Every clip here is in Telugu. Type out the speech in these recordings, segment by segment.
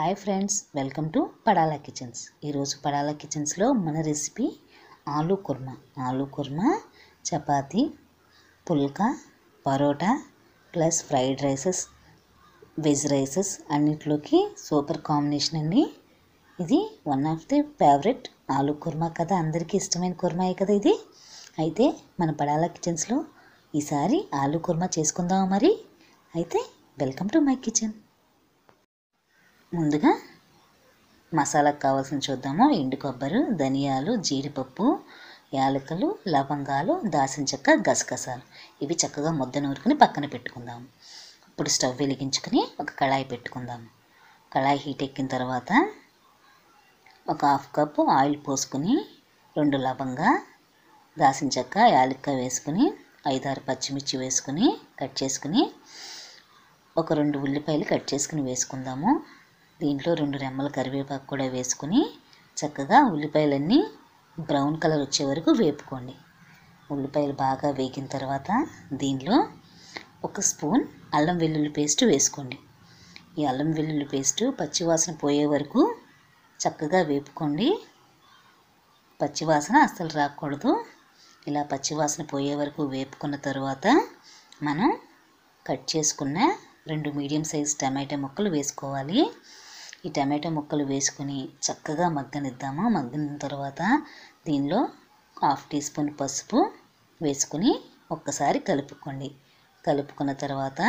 hi friends welcome to Padala kitchens ఈరోజు పడాలా కిచెన్స్లో మన recipe aloo kurma aloo kurma chapati pulka paratha plus fried rices veg rices అన్నిట్లోకి సూపర్ కాంబినేషన్ అండి ఇది one of the favourite aloo kurma కదా అందరికీ ఇష్టమైన కుర్మాయే కదా ఇది అయితే మన పడాలా కిచెన్స్లో ఈసారి ఆలూ కుర్మా చేసుకుందామా మరి అయితే వెల్కమ్ టు మై కిచెన్ ముందుగా మసాలాకు కావాల్సిన చూద్దాము ఎండు కొబ్బరి ధనియాలు జీడిపప్పు యాలకులు లవంగాలు దాసిన చెక్క గసగసాలు ఇవి చక్కగా ముద్ద నూరుకుని పక్కన పెట్టుకుందాము ఇప్పుడు స్టవ్ వెలిగించుకుని ఒక కళాయి పెట్టుకుందాము కళాయి హీట్ ఎక్కిన తర్వాత ఒక హాఫ్ కప్పు ఆయిల్ పోసుకుని రెండు లవంగా దాసిన చెక్క యాలక్క వేసుకుని ఐదారు పచ్చిమిర్చి వేసుకుని కట్ చేసుకుని ఒక రెండు ఉల్లిపాయలు కట్ చేసుకుని వేసుకుందాము దీంట్లో రెండు రెమ్మల కరివేపాకు కూడా వేసుకుని చక్కగా ఉల్లిపాయలన్నీ బ్రౌన్ కలర్ వచ్చే వరకు వేపుకోండి ఉల్లిపాయలు బాగా వేగిన తర్వాత దీనిలో ఒక స్పూన్ అల్లం వెల్లుల్లి పేస్ట్ వేసుకోండి ఈ అల్లం వెల్లుల్లి పేస్ట్ పచ్చివాసన పోయే వరకు చక్కగా వేపుకోండి పచ్చివాసన అస్సలు రాకూడదు ఇలా పచ్చివాసన పోయే వరకు వేపుకున్న తర్వాత మనం కట్ చేసుకున్న రెండు మీడియం సైజ్ టమాటా ముక్కలు వేసుకోవాలి ఈ టమాటా ముక్కలు వేసుకుని చక్కగా మగ్గనిద్దాము మగ్గిన తర్వాత దీనిలో హాఫ్ టీ స్పూన్ పసుపు వేసుకుని ఒక్కసారి కలుపుకోండి కలుపుకున్న తర్వాత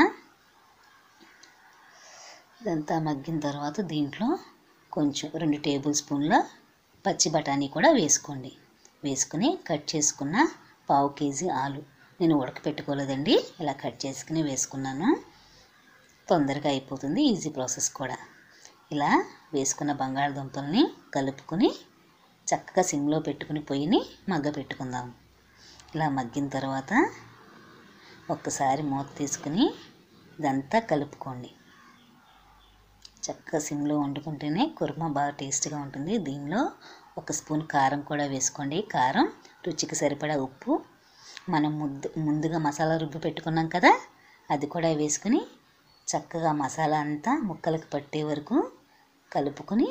ఇదంతా మగ్గిన తర్వాత దీంట్లో కొంచెం రెండు టేబుల్ స్పూన్ల పచ్చి బఠానీ కూడా వేసుకోండి వేసుకుని కట్ చేసుకున్న పావు కేజీ ఆలు నేను ఉడకపెట్టుకోలేదండి ఇలా కట్ చేసుకుని వేసుకున్నాను తొందరగా అయిపోతుంది ఈజీ ప్రాసెస్ కూడా ఇలా వేసుకున్న బంగాళదుంపల్ని కలుపుకొని చక్కగా సిమ్లో పెట్టుకుని పొయ్యిని మగ్గ పెట్టుకుందాం ఇలా మగ్గిన తర్వాత ఒక్కసారి మూత తీసుకుని ఇదంతా కలుపుకోండి చక్కగా సిమ్లో వండుకుంటేనే కుర్మా బాగా టేస్ట్గా ఉంటుంది దీనిలో ఒక స్పూన్ కారం కూడా వేసుకోండి కారం రుచికి సరిపడా ఉప్పు మనం ముద్దు ముందుగా మసాలా రుబ్బి పెట్టుకున్నాం కదా అది కూడా వేసుకుని చక్కగా మసాలా అంతా ముక్కలకు పట్టే వరకు కలుపుకొని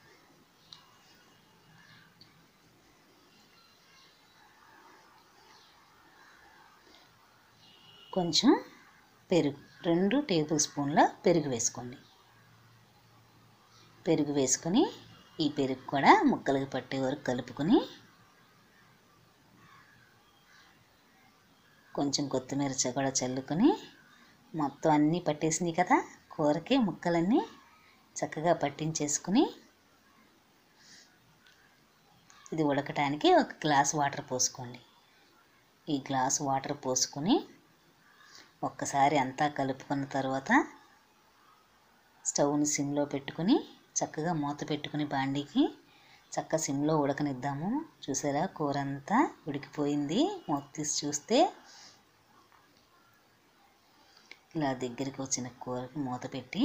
కొంచెం పెరుగు రెండు టేబుల్ స్పూన్ల పెరుగు వేసుకోండి పెరుగు వేసుకొని ఈ పెరుగు కూడా ముక్కలకు పట్టే వరకు కలుపుకొని కొంచెం కొత్తిమీర చ- కూడా చల్లుకొని మొత్తం అన్నీ పట్టేసినాయి కదా కూరకి ముక్కలన్నీ చక్కగా పట్టించేసుకుని ఇది ఉడకటానికి ఒక గ్లాస్ వాటర్ పోసుకోండి ఈ గ్లాస్ వాటర్ పోసుకొని ఒక్కసారి అంతా కలుపుకున్న తర్వాత స్టవ్ని సిమ్లో పెట్టుకుని చక్కగా మూత పెట్టుకుని బాండీకి చక్క సిమ్లో ఉడకనిద్దాము చూసారా కూర అంతా ఉడికిపోయింది మూత తీసి చూస్తే ఇలా దగ్గరికి వచ్చిన కూరకి మూత పెట్టి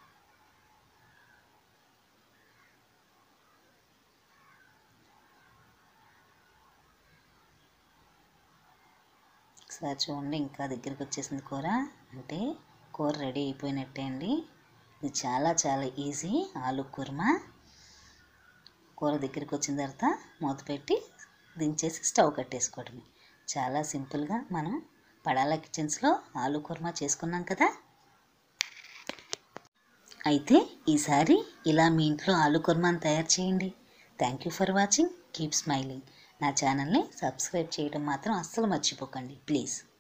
ఒకసారి చూడండి ఇంకా దగ్గరికి వచ్చేసింది కూర అంటే కూర రెడీ అయిపోయినట్టే అండి ఇది చాలా చాలా ఈజీ ఆలు కుర్మా కూర దగ్గరికి వచ్చిన తర్వాత మూత పెట్టి దించేసి స్టవ్ కట్టేసుకోవడమే చాలా సింపుల్గా మనం పడాలా కిచెన్స్లో ఆలు కుర్మా చేసుకున్నాం కదా అయితే ఈసారి ఇలా మీ ఇంట్లో ఆలు కుర్మాని తయారు చేయండి thank you for watching keep smiling నా ఛానల్ని సబ్స్క్రైబ్ చేయడం మాత్రం అస్సలు మర్చిపోకండి ప్లీజ్